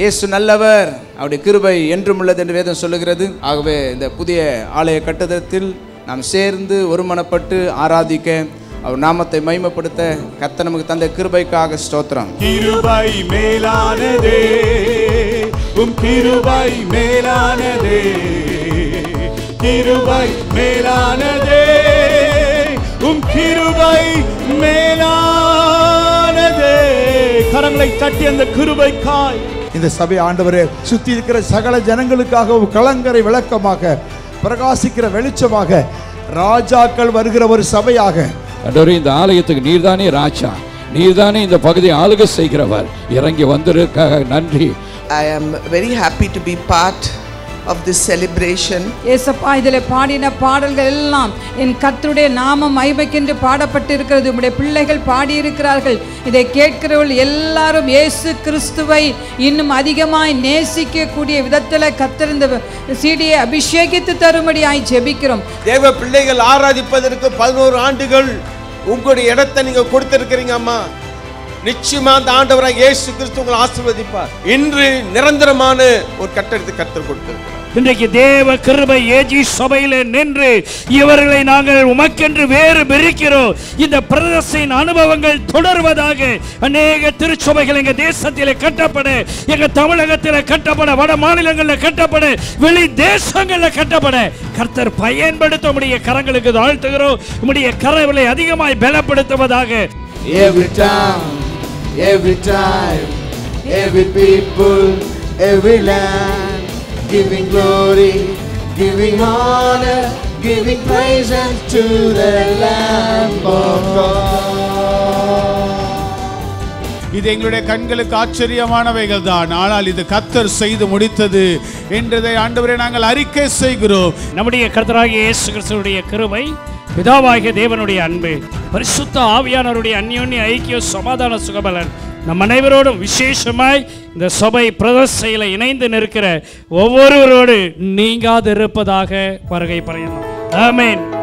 இயேசு நல்லவர் அவருடைய கிருபை என்றும் உள்ளது என்று வேதம் சொல்லுகிறது ஆகவே இந்த புதிய ஆலய கட்டடத்தில் நாம் சேர்ந்து ஒருமனப்பட்டு ஆராதிக்க அவர் நாமத்தை மைமைப்படுத்த கர்த்தர் நமக்கு தந்த கிருபைக்காக ஸ்தோத்திரம் கிருபை மேலானதே உம் கிருபை மேலானதே கிருபை மேலானதே உம் கிருபை மேலானதே கரங்களை தட்டி அந்த கிருபைக்காய் இந்த சபை ஆண்டவரே சுத்தி இருக்கிற சகல ஜனங்களுக்காகவும் கலங்கரை விளக்கமாக பிரகாசிக்கிற வெளிச்சமாக ராஜாக்கள் வருகிற ஒரு சபையாக ஆண்டவரே இந்த ஆலயத்துக்கு நீர்தானே ராஜா நீர்தானே இந்த பகுதியை ஆளுகை செய்கிறவர் இறங்கி வந்திருக்காக நன்றி I am very happy to be part of this celebration. ஏசப்பா இதில் பாடின பாடல்கள் எல்லாம் என் கர்த்தருடைய நாமம் மைமைக்கென்று பாடப்பட்டிருக்கிறது உம்முடைய பிள்ளைகள் பாடியிருக்கிறார்கள் இதை கேட்கிறவர்கள் எல்லாரும் இயேசு கிறிஸ்துவை இன்னும் அதிகமாய் நேசிக்கக்கூடிய விதத்தில் கர்த்தர் இந்த சீடியை அபிஷேகித்து தரும்படியாய் ஜெபிக்கிறோம் தேவ பிள்ளைகள் ஆராதிப்பதற்கு பதினோரு ஆண்டுகள் உங்களுடைய இடத்தை நீங்க கொடுத்திருக்கிறீங்க அம்மா நிச்சயமா அந்த ஆண்டவராக இயேசு கிறிஸ்து உங்களை ஆசீர்வதிப்பார் இன்று நிரந்தரமான ஒரு கட்டடத்தை கத்தர் கொடுத்திருக்கிறார் இன்றைக்கு தேவ கிருபை ஏஜி சபையிலே நின்று இவர்களை நாங்கள் உமக்கென்று வேறு பிரிக்கிறோம் இந்த பிரதர்சின் அனுபவங்கள் தொடர்வதாக அநேக திருச்சபைகள் எங்க தேசத்திலே கட்டப்பட எங்க தமிழகத்திலே கட்டப்பட வட மாநிலங்களில் கட்டப்பட வெளி தேசங்களில் கட்டப்பட கர்த்தர் பயன்படுத்த உடைய கரங்களுக்கு தாழ்த்துகிறோம் உம்முடைய கரங்களை அதிகமாய் பலப்படுத்துவதாக Every time, every time, every people, every land, giving glory, giving honor, giving praise unto the Lamb of God. இது எங்களுடைய கண்களுக்கு ஆச்சரியமானவைகள் தான் ஆனால் இது கத்தர் செய்து முடித்தது என்றதை ஆண்டவரை நாங்கள் அறிக்கை செய்கிறோம் நம்முடைய கர்த்தராகிய இயேசு கிறிஸ்துவுடைய கிருபை பிதாவாகிய தேவனுடைய அன்பு பரிசுத்த ஆவியானவருடைய அந்யோன்ய ஐக்கிய சமாதான சுகபலன் நம் அனைவரோடும் விசேஷமாய் இந்த சபை பிரதர்சையில் இணைந்து நிற்கிற ஒவ்வொருவரோடு நீங்காது இருப்பதாக வருகை பயணம் ஆமென்